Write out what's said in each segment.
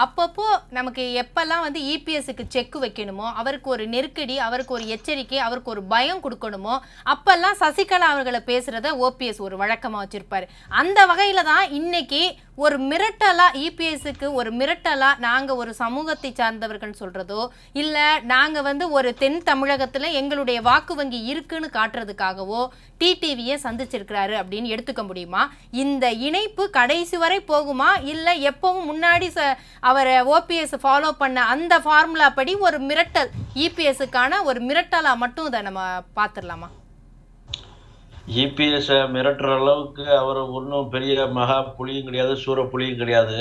அப்பப்போ நமக்கு எப்பெல்லாம் வந்து இபிஎஸ்க்கு செக் வைக்கணுமோ அவருக்கு ஒரு நெருக்கடி அவருக்கு ஒரு எச்சரிக்கை அவருக்கு ஒரு பயம் கொடுக்கணுமோ அப்பெல்லாம் சசிகலா அவர்களை பேசுறத ஓபிஎஸ் ஒரு வழக்கமா வச்சிருப்பாரு அந்த வகையில தான் இன்னைக்கு ஒரு மிரட்டலா இபிஎஸ்க்கு ஒரு மிரட்டலா நாங்க ஒரு சமூகத்தை சார்ந்தவர்கள் சொல்றதோ இல்ல நாங்க வந்து ஒரு தென் தமிழகத்துல எங்களுடைய வாக்கு வங்கி இருக்குன்னு காட்டுறதுக்காகவோ டிடிவியை சந்திச்சிருக்கிறாரு அப்படின்னு எடுத்துக்க முடியுமா இந்த இணைப்பு கடைசி வரை போகுமா இல்ல எப்பவும் முன்னாடி ச- அவரை ஓபிஎஸ் ஃபாலோ பண்ண அந்த ஃபார்முலா படி ஒரு மிரட்டல் இபிஎஸ்க்கான ஒரு மிரட்டலா மட்டும் இதை நம்ம பார்த்துடலாமா இபிஎஸ் மிரட்டுற அளவுக்கு அவர் ஒன்றும் பெரிய மகா புலியும் கிடையாது சூர புலியும் கிடையாது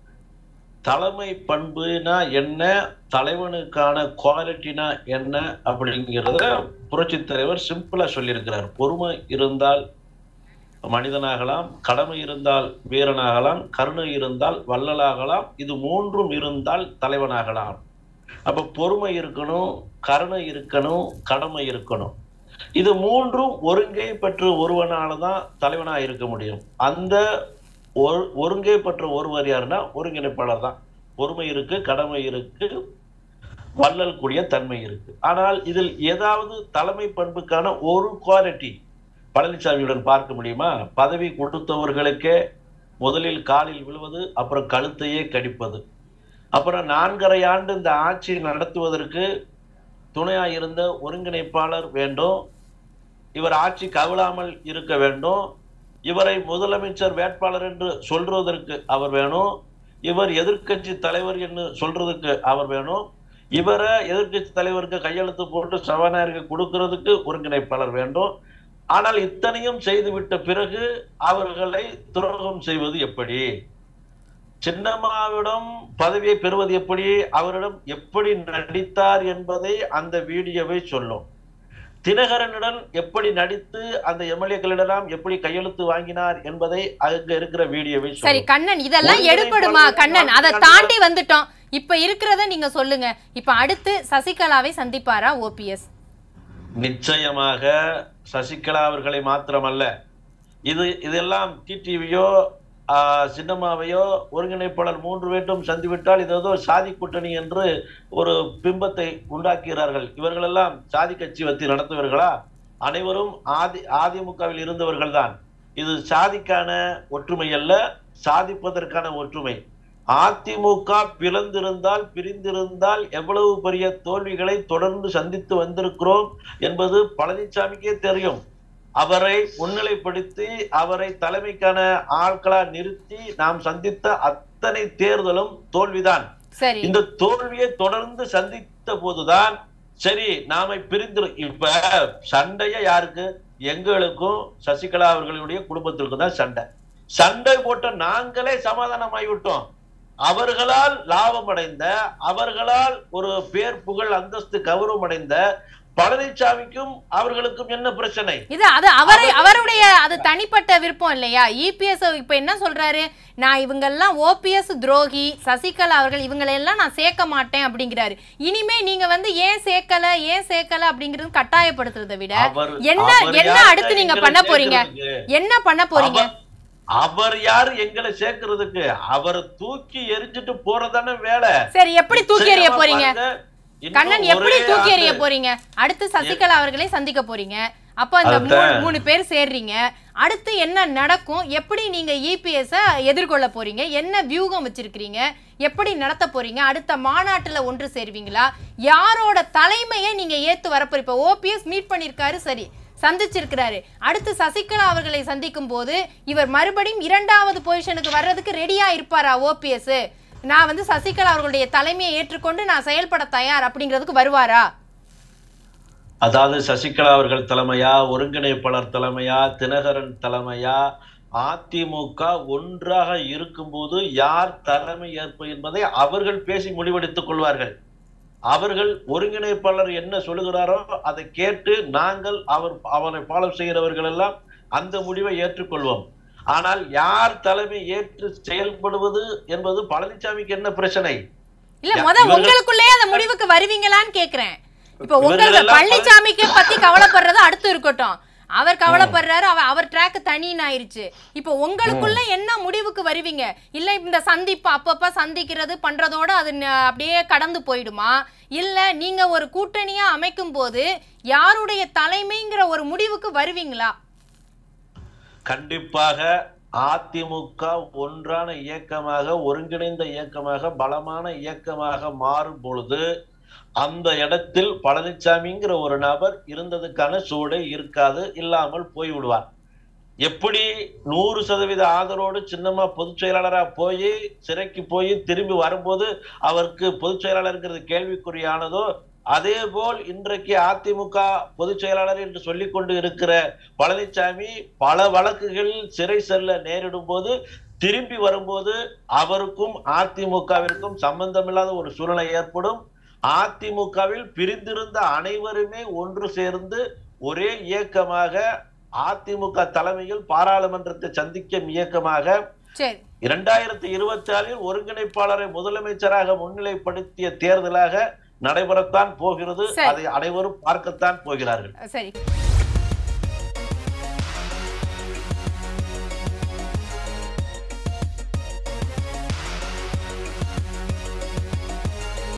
தலைமை பண்புனா என்ன தலைவனுக்கான குவாலிட்டினா என்ன அப்படிங்கிறத புரட்சித் தலைவர் சிம்பிளா சொல்லியிருக்கிறார் பொறுமை இருந்தால் மனிதனாகலாம் கடமை இருந்தால் வீரனாகலாம் கருணை இருந்தால் வள்ளலாகலாம் இது மூன்றும் இருந்தால் தலைவனாகலாம் அப்ப பொறுமை இருக்கணும் கருணை இருக்கணும் கடமை இருக்கணும் இது மூன்றும் ஒருங்கை பெற்ற ஒருவனால தான் தலைவனா இருக்க முடியும் அந்த ஒரு- ஒருங்கை பெற்ற ஒருவர் யாருன்னா ஒருங்கிணைப்பாளர் தான் பொறுமை இருக்கு கடமை இருக்கு வள்ளல் கூடிய தன்மை இருக்கு ஆனால் இதில் ஏதாவது தலைமை பண்புக்கான ஒரு குவாலிட்டி பழனிசாமியுடன் பார்க்க முடியுமா பதவி கொடுத்தவர்களுக்கே முதலில் காலில் விழுவது அப்புறம் கழுத்தையே கடிப்பது அப்புறம் நான்கரை ஆண்டு இந்த ஆட்சி நடத்துவதற்கு துணையா இருந்த ஒருங்கிணைப்பாளர் வேண்டும் இவர் ஆட்சி கவிழாமல் இருக்க வேண்டும் இவரை முதலமைச்சர் வேட்பாளர் என்று சொல்றதற்கு அவர் வேணும் இவர் எதிர்க்கட்சி தலைவர் என்று சொல்றதுக்கு அவர் வேணும் இவரை எதிர்க்கட்சி தலைவருக்கு கையெழுத்து போட்டு சபாநாயகருக்கு கொடுக்கிறதுக்கு ஒருங்கிணைப்பாளர் வேண்டும் ஆனால் இத்தனையும் செய்துவிட்ட பிறகு அவர்களை துரோகம் செய்வது எப்படி சின்னம்மாவிடம் பதவியை பெறுவது எப்படி அவரிடம் எப்படி நடித்தார் என்பதை அந்த வீடியோவை சொல்லும் தினகரனுடன் எப்படி நடித்து அந்த எம்எல்ஏக்களிடம் எப்படி கையெழுத்து வாங்கினார் என்பதை அங்க இருக்கிற வீடியோவை சரி சொல்லும் கண்ணன் இதெல்லாம் ஒருங்கிணைப்பாளர் எடுபடுமா கண்ணன் அதை கண்டிப்பா- தாண்டி வந்துட்டோம் இப்ப இருக்கிறத நீங்க சொல்லுங்க இப்ப அடுத்து சசிகலாவை சந்திப்பாரா ஓபிஎஸ் நிச்சயமாக சசிகலா அவர்களை மாத்திரமல்ல இது இதெல்லாம் டிடிவியோ சின்னம்மாவையோ ஒருங்கிணைப்பாளர் மூன்று பேட்டும் சந்திவிட்டால் இது ஏதோ சாதி கூட்டணி என்று ஒரு பிம்பத்தை உண்டாக்குகிறார்கள் இவர்களெல்லாம் சாதி கட்சி வச்சு நடத்துவர்களா அனைவரும் ஆதி அதிமுகவில் இருந்தவர்கள் தான் இது சாதிக்கான ஒற்றுமை அல்ல சாதிப்பதற்கான ஒற்றுமை அதிமுக பிளந்திருந்தால் பிரிந்திருந்தால் எவ்வளவு பெரிய தோல்விகளை தொடர்ந்து சந்தித்து வந்திருக்கிறோம் என்பது பழனிசாமிக்கே தெரியும் அவரை முன்னிலைப்படுத்தி அவரை தலைமைக்கான ஆட்களா நிறுத்தி நாம் சந்தித்த அத்தனை தேர்தலும் தோல்விதான் சரி இந்த தோல்வியை தொடர்ந்து சந்தித்த போதுதான் சரி நாம பிரிந்து இப்ப சண்டைய யாருக்கு எங்களுக்கும் சசிகலா அவர்களுடைய குடும்பத்திற்கும் தான் சண்டை சண்டை போட்ட நாங்களே சமாதானமாகி விட்டோம் அவர்களால் லாபம் அடைந்த அவர்களால் ஒரு பேர் புகழ் அந்தஸ்து கௌரவம் அடைந்த பழனிசாமிக்கும் அவர்களுக்கும் என்ன பிரச்சனை இது அது அவரை அவருடைய அது தனிப்பட்ட விருப்பம் இல்லையா இபிஎஸ் இப்ப என்ன சொல்றாரு நான் இவங்கெல்லாம் ஓபிஎஸ் துரோகி சசிகலா அவர்கள் இவங்களை எல்லாம் நான் சேர்க்க மாட்டேன் அப்படிங்கிறாரு இனிமே நீங்க வந்து ஏன் சேர்க்கல ஏன் சேர்க்கல அப்படிங்கறது கட்டாயப்படுத்துறதை விட அவர் என்ன அவர் என்ன யாருங்க அடுத்து நீங்க எங்களை பண்ண போறீங்க சேர்க்கறதுக்கு? என்ன பண்ண போறீங்க அவர்- அவர் யாரு எங்களை சேர்க்கறதுக்கு அவரை தூக்கி எரிஞ்சிட்டு போறதானே வேலை சரி எப்படி தூக்கி எறிய சரியா போறீங்க பாருங்க, இன்னும் கண்ணன் எப்படி ஒரே தூக்கி எறிய ஆண்டு. போறீங்க அடுத்து சசிகலா அவர்களை சந்திக்க போறீங்க அப்ப அந்த அதான். மூணு மூணு பேர் சேர்றீங்க அடுத்து என்ன நடக்கும் எப்படி நீங்க இபிஎஸ் எதிர்கொள்ள போறீங்க என்ன வியூகம் வச்சிருக்கீங்க எப்படி நடத்த போறீங்க அடுத்த மாநாட்டுல ஒன்று சேருவீங்களா யாரோட தலைமையை நீங்க ஏத்து வரப்போறீங்க இப்ப ஓபிஎஸ் மீட் பண்ணிருக்காரு சரி சந்திச்சிருக்கிறாரு அடுத்து சசிகலா அவர்களை சந்திக்கும் போது இவர் மறுபடியும் இரண்டாவது பொசிஷனுக்கு வர்றதுக்கு ரெடியா இருப்பாரா ஓபிஎஸ் நான் வந்து சசிகலா அவர்களுடைய தலைமையை ஏற்றுக்கொண்டு நான் செயல்பட தயார் அப்படிங்கிறதுக்கு வருவாரா அதாவது சசிகலா அவர்கள் தலைமையா ஒருங்கிணைப்பாளர் தலைமையா தினகரன் தலைமையா அதிமுக ஒன்றாக இருக்கும்போது யார் தலைமை ஏற்பு என்பதை அவர்கள் பேசி முடிவெடுத்துக் கொள்வார்கள் அவர்கள் ஒருங்கிணைப்பாளர் என்ன சொல்லுகிறாரோ அதை கேட்டு நாங்கள் அவர் அவரை ஃபாலோ செய்கிறவர்கள் எல்லாம் அந்த முடிவை ஏற்றுக்கொள்வோம் ஆனால் யார் தலைமை ஏற்று செயல்படுவது என்பது பழனிசாமிக்கு என்ன பிரச்சனை இல்ல யா- முத இவர்கள்- உங்களுக்குள்ளேயே அந்த முடிவுக்கு வருவீங்களான்னு கேக்குறேன் இப்ப உங்களுக்கு இவர்களெல்லாம் பழனிசாமிக்கு பத்தி கவலைப்படுறது அடுத்து இருக்கட்டும் அவர் கவலைப்படுறாரு அவர் அவர் ட்ராக் தனின்னு ஆயிருச்சு இப்போ உங்களுக்குள்ள என்ன முடிவுக்கு வருவீங்க இல்ல இந்த சந்திப்பு அப்பப்ப சந்திக்கிறது பண்றதோட அது ந- அப்படியே கடந்து போயிடுமா இல்ல நீங்க ஒரு கூட்டணியா அமைக்கும் போது யாருடைய தலைமைங்கிற ஒரு முடிவுக்கு வருவீங்களா கண்டிப்பாக அதிமுக ஒன்றான இயக்கமாக ஒருங்கிணைந்த இயக்கமாக பலமான இயக்கமாக மாறும் பொழுது அந்த இடத்தில் பழனிசாமிங்கிற ஒரு நபர் இருந்ததுக்கான சூழலை இருக்காது இல்லாமல் போய்விடுவார் எப்படி நூறு சதவீத ஆதரவோடு சின்னம்மா பொதுச் செயலாளரா போய் சிறைக்கு போய் திரும்பி வரும்போது அவருக்கு பொதுச் செயலாளருங்கிறது கேள்விக்குறியானதோ அதே போல் இன்றைக்கு அதிமுக பொதுச் செயலாளர் என்று சொல்லிக் கொண்டு இருக்கிற பழனிசாமி பல வழக்குகளில் சிறை செல்ல நேரிடும் போது திரும்பி வரும்போது அவருக்கும் அதிமுகவிற்கும் சம்பந்தமில்லாத ஒரு சூழ்நிலை ஏற்படும் அதிமுகவில் பிரிந்திருந்த அனைவருமே ஒன்று சேர்ந்து ஒரே இயக்கமாக அதிமுக தலைமையில் பாராளுமன்றத்தை சந்திக்கும் இயக்கமாக சரி இரண்டாயிரத்தி இருபத்தி ஆறில் ஒருங்கிணைப்பாளரை முதலமைச்சராக முன்னிலைப்படுத்திய தேர்தலாக நடைபெறத்தான் போகிறது சரி. அதை அனைவரும் பார்க்கத்தான் போகிறார்கள் சரி